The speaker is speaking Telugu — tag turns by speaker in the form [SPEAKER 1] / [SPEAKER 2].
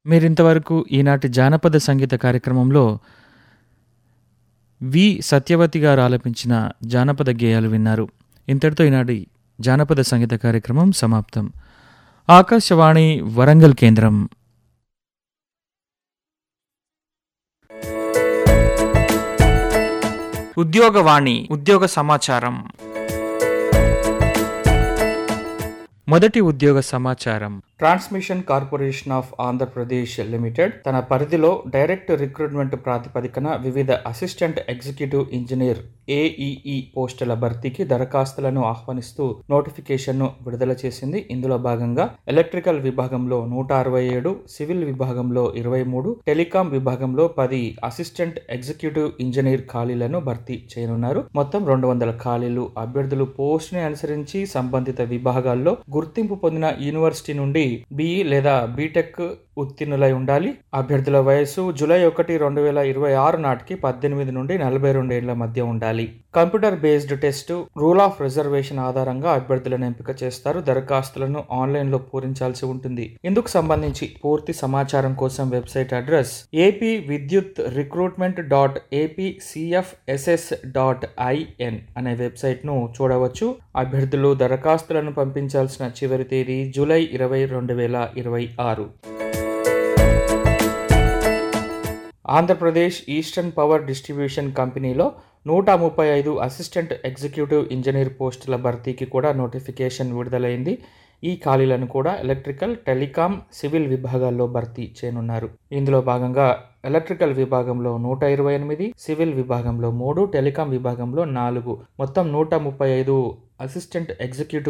[SPEAKER 1] మీరింతవరకు ఈనాటి జానపద సంగీత కార్యక్రమంలో వి సత్యవతి గారు ఆలపించిన జానపద గేయాలు విన్నారు ఇంతటితో ఈనాటి జానపద సంగీత కార్యక్రమం సమాప్తం ఆకాశవాణి వరంగల్ కేంద్రం ఉద్యోగవాణి ఉద్యోగ సమాచారం మొదటి ఉద్యోగ సమాచారం transmission corporation of Andhra Pradesh limited తన పరిధిలో డైరెక్ట్ రిక్రూట్మెంట్ ప్రాతిపదికన వివిధ అసిస్టెంట్ ఎగ్జిక్యూటివ్ ఇంజనీర్ ఏఈఈ పోస్టుల భర్తీకి దరఖాస్తులను ఆహ్వానిస్తూ నోటిఫికేషన్ను విడుదల చేసింది ఇందులో భాగంగా ఎలక్ట్రికల్ విభాగంలో నూట అరవై ఏడు సివిల్ విభాగంలో ఇరవై మూడు టెలికాం విభాగంలో పది అసిస్టెంట్ ఎగ్జిక్యూటివ్ ఇంజనీర్ ఖాళీలను భర్తీ చేయనున్నారు మొత్తం రెండు వందల ఖాళీలు అభ్యర్థులు పోస్టుని అనుసరించి సంబంధిత విభాగాల్లో గుర్తింపు పొందిన యూనివర్సిటీ నుండి బిఈ లేదా బీటెక్ ఉత్తీర్ణులై ఉండాలి అభ్యర్థుల వయసు జూలై ఒకటి రెండు వేల ఇరవై ఆరు నాటికి పద్దెనిమిది నుండి నలభై రెండు ఏళ్ల మధ్య ఉండాలి computer based test rule of reservation ఆధారంగా అభ్యర్థులను ఎంపిక చేస్తారు దరఖాస్తులను ఆన్లైన్ లో పూరించాల్సి ఉంటుంది ఇందుకు సంబంధించి పూర్తి సమాచారం కోసం website address AP Vidyut recruitment dot AP CFSS dot IN అనే వెబ్సైట్ ను చూడవచ్చు అభ్యర్థులు దరఖాస్తులను పంపించాల్సిన చివరి తేదీ జూలై ఇరవై రెండు వేల ఇరవై ఆరు ఆంధ్రప్రదేశ్ ఈస్టర్న్ పవర్ డిస్ట్రిబ్యూషన్ కంపెనీలో నూట ముప్పై ఐదు అసిస్టెంట్ ఎగ్జిక్యూటివ్ ఇంజనీర్ పోస్టుల భర్తీకి కూడా నోటిఫికేషన్ విడుదలైంది ఈ ఖాళీలను కూడా ఎలక్ట్రికల్ టెలికాం సివిల్ విభాగాల్లో భర్తీ చేయనున్నారు ఇందులో భాగంగా ఎలక్ట్రికల్ విభాగంలో నూట ఇరవై ఎనిమిది సివిల్ విభాగంలో మూడు టెలికాం విభాగంలో నాలుగు మొత్తం నూట ముప్పై ఐదు అసిస్టెంట్ ఎగ్జిక్యూటివ్